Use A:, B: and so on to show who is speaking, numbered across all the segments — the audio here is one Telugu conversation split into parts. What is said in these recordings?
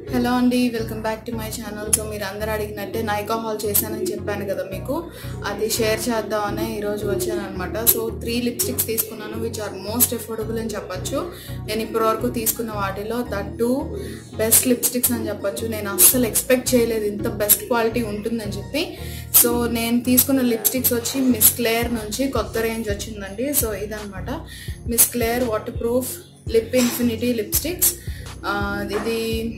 A: హలో అండి welcome back to my channel so మీరు అందరు అడిగినట్టే నైకా హాల్ చేశానని చెప్పాను కదా మీకు అది షేర్ చేద్దామనే ఈరోజు వచ్చాను అనమాట సో త్రీ లిప్స్టిక్స్ తీసుకున్నాను విచ్ ఆర్ మోస్ట్ ఎఫోర్డబుల్ అని చెప్పొచ్చు నేను ఇప్పటివరకు తీసుకున్న వాటిలో దట్ టూ బెస్ట్ లిప్స్టిక్స్ అని చెప్పొచ్చు నేను అస్సలు ఎక్స్పెక్ట్ చేయలేదు ఇంత బెస్ట్ క్వాలిటీ ఉంటుందని చెప్పి సో నేను తీసుకున్న లిప్స్టిక్స్ వచ్చి మిస్ క్లేర్ నుంచి కొత్త రేంజ్ వచ్చిందండి సో ఇదనమాట Miss Claire water proof lip infinity lipsticks ఇది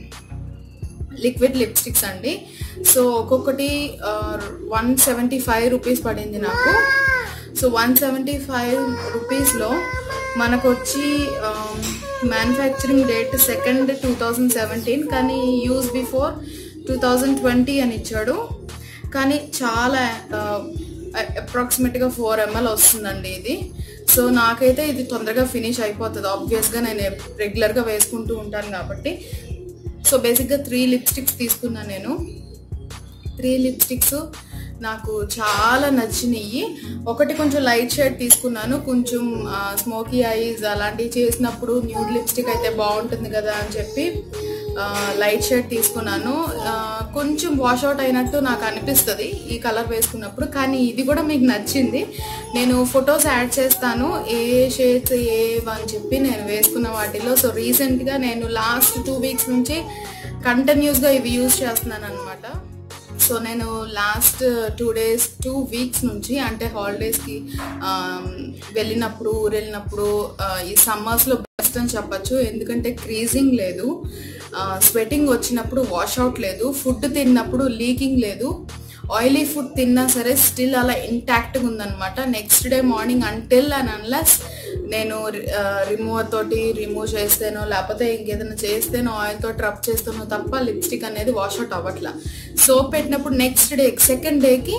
A: లిక్విడ్ లిప్స్టిక్స్ అండి సో ఒక్కొక్కటి వన్ సెవెంటీ ఫైవ్ రూపీస్ పడింది నాకు సో వన్ సెవెంటీ ఫైవ్ రూపీస్లో మనకు వచ్చి manufacturing date second two thousand seventeen కానీ use before two thousand twenty అని ఇచ్చాడు కానీ చాలా అప్రాక్సిమేట్గా ఫోర్ ఎంఎల్ వస్తుందండి ఇది సో నాకైతే ఇది తొందరగా ఫినిష్ అయిపోతుంది ఆబ్వియస్గా నేను రెగ్యులర్గా వేసుకుంటూ ఉంటాను కాబట్టి సో బేసిక్గా త్రీ లిప్స్టిక్స్ తీసుకున్నాను నేను త్రీ లిప్స్టిక్స్ నాకు చాలా నచ్చినాయి ఒకటి కొంచెం లైట్ షేడ్ తీసుకున్నాను కొంచెం స్మోకీ ఐస్ అలాంటివి చేసినప్పుడు న్యూడ్ లిప్స్టిక్ అయితే బాగుంటుంది కదా అని చెప్పి లైట్ షేడ్ తీసుకున్నాను కొంచెం వాష్ అవుట్ అయినట్టు నాకు అనిపిస్తుంది ఈ కలర్ వేసుకున్నప్పుడు కానీ ఇది కూడా మీకు నచ్చింది నేను ఫొటోస్ యాడ్ చేస్తాను ఏ షేడ్స్ ఏ అని చెప్పి నేను వేసుకున్న వాటిలో సో రీసెంట్గా నేను లాస్ట్ టూ వీక్స్ నుంచి కంటిన్యూస్గా ఇవి యూజ్ చేస్తున్నాను అనమాట సో నేను last two days two weeks నుంచి అంటే హాలిడేస్కి వెళ్ళినప్పుడు ఊరు వెళ్ళినప్పుడు ఈ సమ్మర్స్లో బెస్ట్ అని చెప్పచ్చు ఎందుకంటే క్రీజింగ్ లేదు స్వెటింగ్ వచ్చినప్పుడు వాష్ అవుట్ లేదు ఫుడ్ తిన్నప్పుడు లీకింగ్ లేదు ఆయిలీ ఫుడ్ తిన్నా సరే స్టిల్ అలా ఇంటాక్ట్గా ఉందనమాట next day morning until and unless నేను రిమూవర్ తోటి రిమూవ్ చేస్తేనో లేకపోతే ఇంకేదైనా చేస్తేనో ఆయిల్ తోటి రబ్ చేస్తానో తప్ప లిప్స్టిక్ అనేది వాష్ అవుట్ అవ్వట్లా సోప్ పెట్టినప్పుడు నెక్స్ట్ డే సెకండ్ డేకి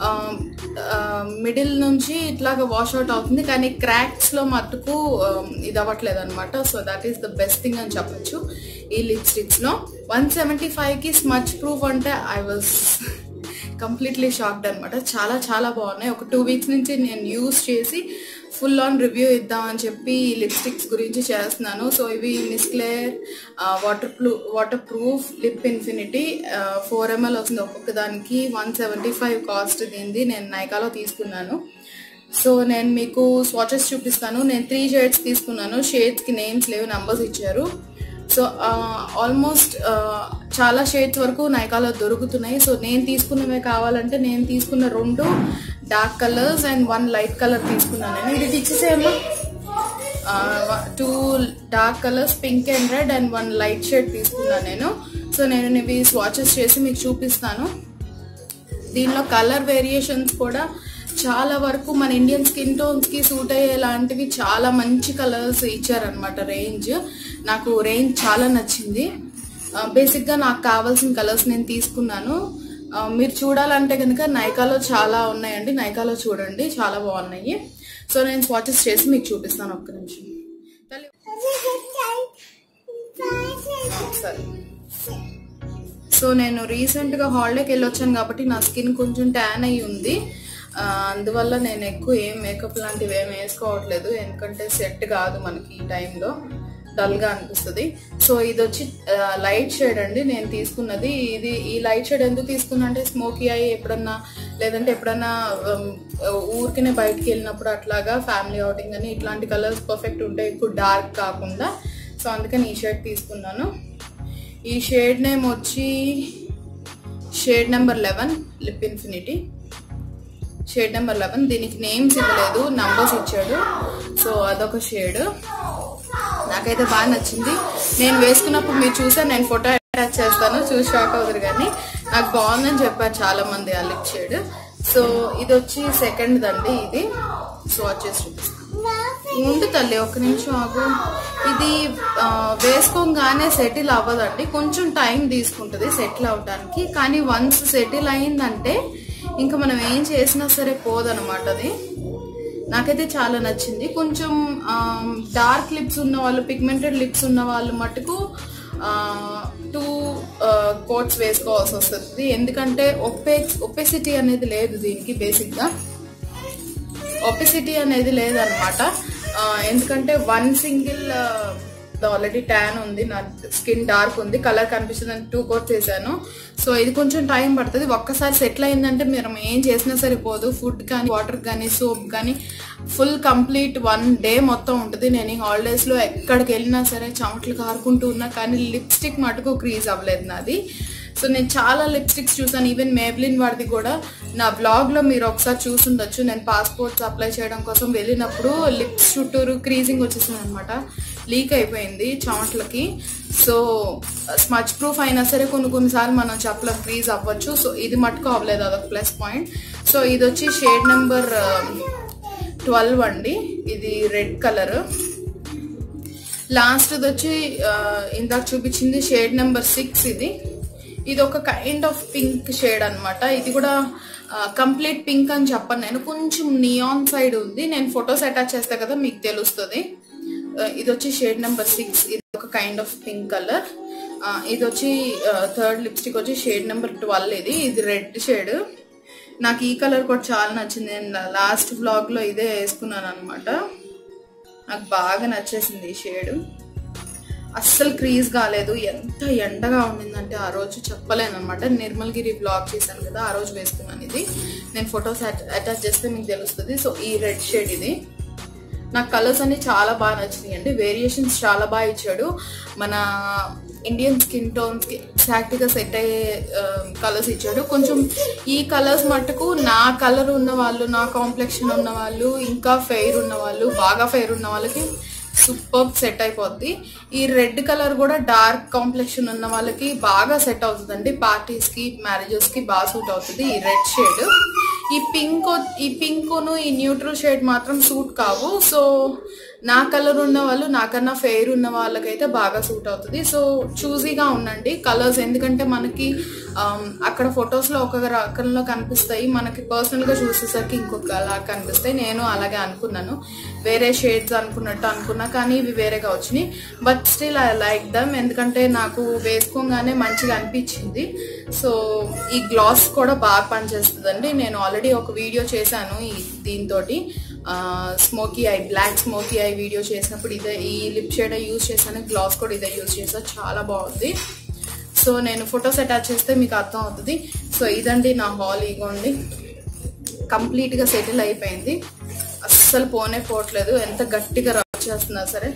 A: మిడిల్ నుంచి ఇట్లాగా వాష్ అవుట్ అవుతుంది కానీ క్రాక్స్లో మట్టుకు ఇది అవ్వట్లేదు అనమాట so that is the best thing అని చెప్పొచ్చు ఈ లిప్స్టిక్స్లో వన్ సెవెంటీ ఫైవ్కి స్మచ్ ప్రూఫ్ అంటే ఐ వాజ్ కంప్లీట్లీ షాక్డ్ అనమాట చాలా చాలా బాగున్నాయి ఒక టూ వీక్స్ నుంచి నేను యూస్ చేసి ఫుల్ ఆన్ రివ్యూ ఇద్దామని చెప్పి ఈ లిప్స్టిక్స్ గురించి చేస్తున్నాను సో ఇవి Miss Claire water proof water proof lip infinity four ML వస్తుంది ఒక్కొక్క దానికి వన్ సెవెంటీ ఫైవ్ కాస్ట్ దీనిది నేను నైకాలో తీసుకున్నాను సో నేను మీకు స్వాచెస్ చూపిస్తాను నేను త్రీ షేడ్స్ తీసుకున్నాను షేడ్స్కి నేమ్స్ లేవు నంబర్స్ ఇచ్చారు సో ఆల్మోస్ట్ చాలా షేడ్స్ వరకు నైకాలో దొరుకుతున్నాయి సో నేను తీసుకున్నవే కావాలంటే నేను తీసుకున్న రెండు dark colours and one light colour తీసుకున్నాను నేను ఇది ఇచ్చేసేమో two dark colours pink and red and one light shade తీసుకున్నాను నేను సో నేను ఇవి స్వాచెస్ చేసి మీకు చూపిస్తాను దీనిలో కలర్ వేరియేషన్స్ కూడా చాలా వరకు మన ఇండియన్ స్కిన్ టోన్స్కి సూట్ అయ్యేలాంటివి చాలా మంచి కలర్స్ ఇచ్చారనమాట రేంజ్ నాకు రేంజ్ చాలా నచ్చింది బేసిక్గా నాకు కావాల్సిన కలర్స్ నేను తీసుకున్నాను మీరు చూడాలంటే కనుక నైకాలో చాలా ఉన్నాయండి నైకాలో చూడండి చాలా బాగున్నాయి సో నేను స్వాచెస్ చేసి మీకు చూపిస్తాను ఒక్క నిమిషం సరే సో నేను రీసెంట్గా హాలిడేకి వెళ్ళొచ్చాను కాబట్టి నా స్కిన్ కొంచెం ట్యాన్ అయ్యి ఉంది అందువల్ల నేను ఎక్కువ ఏం మేకప్ లాంటివి ఏం వేసుకోవట్లేదు ఎందుకంటే సెట్ కాదు మనకి ఈ టైంలో డల్గా అనిపిస్తుంది సో ఇది వచ్చి లైట్ షేడ్ అండి నేను తీసుకున్నది ఇది ఈ లైట్ షేడ్ ఎందుకు తీసుకున్నా అంటే స్మోకీ అయ్యి ఎప్పుడన్నా లేదంటే ఎప్పుడన్నా ఊరికనే బయటికి వెళ్ళినప్పుడు అట్లాగా ఫ్యామిలీ అవుటింగ్ అని ఇట్లాంటి కలర్స్ పర్ఫెక్ట్ ఉంటాయి ఎక్కువ డార్క్ కాకుండా సో అందుకని ఈ షేడ్ తీసుకున్నాను ఈ షేడ్ నేమ్ వచ్చి shade number eleven lip infinity shade number eleven దీనికి నేమ్స్ ఇవ్వలేదు నంబర్స్ ఇచ్చాడు సో అదొక షేడ్ నాకైతే బాగా నచ్చింది నేను వేసుకున్నప్పుడు మీరు చూసా నేను ఫోటో అటాచ్ చేస్తాను చూసి షాక్ అవుతారు కానీ నాకు బాగుందని చెప్పారు చాలా మంది ఆ లిప్ షేడ్ సో ఇది వచ్చి సెకండ్ దండి ఇది సో వచ్చేసి చూపిస్తాను ముందు తల్లి ఒక నిమిషం ఆగు ఇది వేసుకోగానే సెటిల్ అవ్వదండి కొంచెం టైం తీసుకుంటుంది సెటిల్ అవడానికి కానీ వన్స్ సెటిల్ అయిందంటే ఇంకా మనం ఏం చేసినా సరే పోదనమాట అది నాకైతే చాలా నచ్చింది కొంచెం డార్క్ లిప్స్ ఉన్న వాళ్ళు పిగ్మెంటెడ్ లిప్స్ ఉన్న వాళ్ళు మటుకు టూ కోట్స్ వేసుకోవాల్సి వస్తుంది ఎందుకంటే ఒప్పే ఒపెసిటీ అనేది లేదు దీనికి బేసిక్గా ఒపెసిటీ అనేది లేదనమాట ఎందుకంటే వన్ సింగిల్ ఆల్రెడీ ట్యాన్ ఉంది నా స్కిన్ డార్క్ ఉంది కలర్ కనిపిస్తుంది అని టూ కోర్స్ చేశాను సో ఇది కొంచెం టైం పడుతుంది ఒక్కసారి సెటిల్ అయిందంటే మీరు ఏం చేసినా సరిపోదు ఫుడ్ కానీ వాటర్ కానీ సోప్ కానీ ఫుల్ కంప్లీట్ వన్ డే మొత్తం ఉంటుంది నేను ఈ హాలిడేస్లో ఎక్కడికి వెళ్ళినా సరే చెమటలు కారుకుంటూ ఉన్నా కానీ లిప్స్టిక్ మటుకు క్రీజ్ అవ్వలేదు నాది సో నేను చాలా లిప్స్టిక్స్ చూసాను ఈవెన్ మేబ్లిన్ వాడిది కూడా నా బ్లాగ్లో మీరు ఒకసారి చూసుండొచ్చు నేను పాస్పోర్ట్స్ అప్లై చేయడం కోసం వెళ్ళినప్పుడు లిప్స్ చుట్టూరు క్రీజింగ్ వచ్చేసింది అనమాట లీక్ అయిపోయింది చెమటలకి సో స్మచ్ ప్రూఫ్ అయినా సరే కొన్ని కొన్నిసార్లు మనం చెప్పలేం క్రీజ్ అవ్వచ్చు సో ఇది మటుకు అవ్వలేదు అదొక ప్లస్ పాయింట్ సో ఇది వచ్చి షేడ్ నెంబర్ ట్వెల్వ్ అండి ఇది రెడ్ కలర్ లాస్ట్ వచ్చి ఆ, ఇందాక చూపించింది షేడ్ నెంబర్ సిక్స్ ఇది ఇది ఒక కైండ్ ఆఫ్ పింక్ షేడ్ అన్నమాట ఇది కూడా కంప్లీట్ పింక్ అని చెప్పను నేను కొంచెం నియాన్ సైడ్ ఉంది నేను ఫొటోస్ అటాచ్ చేస్తే కదా మీకు తెలుస్తుంది ఆ, ఇది వచ్చి షేడ్ నెంబర్ సిక్స్ ఇది ఒక కైండ్ ఆఫ్ పింక్ కలర్ ఇది వచ్చి థర్డ్ లిప్స్టిక్ వచ్చి షేడ్ నెంబర్ ట్వెల్వ్ ఇది ఇది రెడ్ షేడ్ నాకు ఈ కలర్ కూడా చాలా నచ్చింది నేను లాస్ట్ వ్లాగ్ లో ఇదే వేసుకున్నాను అనమాట నాకు బాగా నచ్చేసింది ఈ షేడ్ అస్సలు క్రీజ్ కాలేదు ఎంత ఎండగా ఉండిందంటే ఆ రోజు చెప్పలేను అనమాట నిర్మల్గిరి బ్లాగ్ చేశాను కదా ఆ రోజు వేసుకున్నాను ఇది నేను ఫొటోస్ అటాచ్ చేస్తే మీకు తెలుస్తుంది సో ఈ రెడ్ షేడ్ ఇది నాకు కలర్స్ అన్ని చాలా బాగా నచ్చినాయి అండి వేరియేషన్స్ చాలా బాగా ఇచ్చాడు మన ఇండియన్ స్కిన్ టోన్స్ కి ఎగ్జాక్ట్ గా సెట్ అయ్యే కలర్స్ ఇచ్చాడు కొంచెం ఈ కలర్స్ మట్టుకు నా కలర్ ఉన్న వాళ్ళు నా కాంప్లెక్షన్ ఉన్న వాళ్ళు ఇంకా ఫెయిర్ ఉన్న వాళ్ళు బాగా ఫెయిర్ ఉన్న వాళ్ళకి సూపర్ సెట్ అయిపోద్ది ఈ రెడ్ కలర్ కూడా డార్క్ కాంప్లెక్షన్ ఉన్న వాళ్ళకి బాగా సెట్ అవుతుందండి పార్టీస్ కి మ్యారేజెస్ కి బాగా సూట్ అవుతుంది ఈ రెడ్ షేడ్ ఈ పింక్ ఈ పింక్ను ఈ న్యూట్రల్ షేడ్ మాత్రం సూట్ కావు సో నా కలర్ ఉన్న వాళ్ళు నాకన్నా ఫెయిర్ ఉన్న వాళ్ళకైతే బాగా సూట్ అవుతుంది సో చూజీగా ఉండండి కలర్స్ ఎందుకంటే మనకి ఆమ్, అక్కడ ఫొటోస్లో ఒక రకంలో కనిపిస్తాయి మనకి పర్సనల్గా చూసేసరికి ఇంకొక అలా కనిపిస్తాయి నేను అలాగే అనుకున్నాను వేరే షేడ్స్ అనుకున్నట్టు అనుకున్నా కానీ ఇవి వేరేగా వచ్చినాయి but still I like them ఎందుకంటే నాకు వేసుకోగానే మంచిగా అనిపించింది సో ఈ గ్లాస్ కూడా బాగా పనిచేస్తుందండి నేను ఆల్రెడీ ఒక వీడియో చేశాను ఈ దీంతో smoky eye black smoky eye video చేసినప్పుడు ఇదే ఈ లిప్ షేడ్ యూజ్ చేశాను గ్లాస్ కూడా ఇదే యూజ్ చేసా చాలా బాగుంది సో నేను ఫొటోస్ అటాచ్ చేస్తే మీకు అర్థం అవుతుంది సో ఇదండి నా హాల్ ఇగోండి కంప్లీట్గా సెటిల్ అయిపోయింది అస్సలు పోనే పోవట్లేదు ఎంత గట్టిగా రబ్ చేస్తున్నా సరే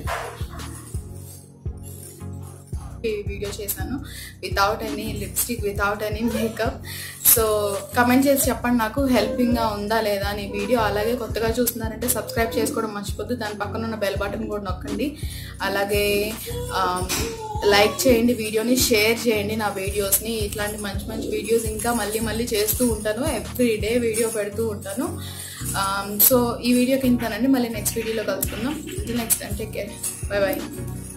A: ఈ వీడియో చేశాను without any lipstick without any makeup so comment చేసి చెప్పండి నాకు హెల్పింగ్గా ఉందా లేదా అని వీడియో అలాగే కొత్తగా చూస్తున్నారంటే సబ్స్క్రైబ్ చేసుకోవడం మర్చిపోద్దు దాని పక్కన ఉన్న బెల్ బటన్ కూడా నొక్కండి అలాగే లైక్ చేయండి వీడియోని షేర్ చేయండి నా వీడియోస్ని ఇట్లాంటి మంచి మంచి వీడియోస్ ఇంకా మళ్ళీ మళ్ళీ చేస్తూ ఉంటాను ఎవ్రీ డే వీడియో పెడుతూ ఉంటాను సో ఈ వీడియోకి ఇంతేనండి మళ్ళీ నెక్స్ట్ వీడియోలో కలుసుకుందాం next time take care bye bye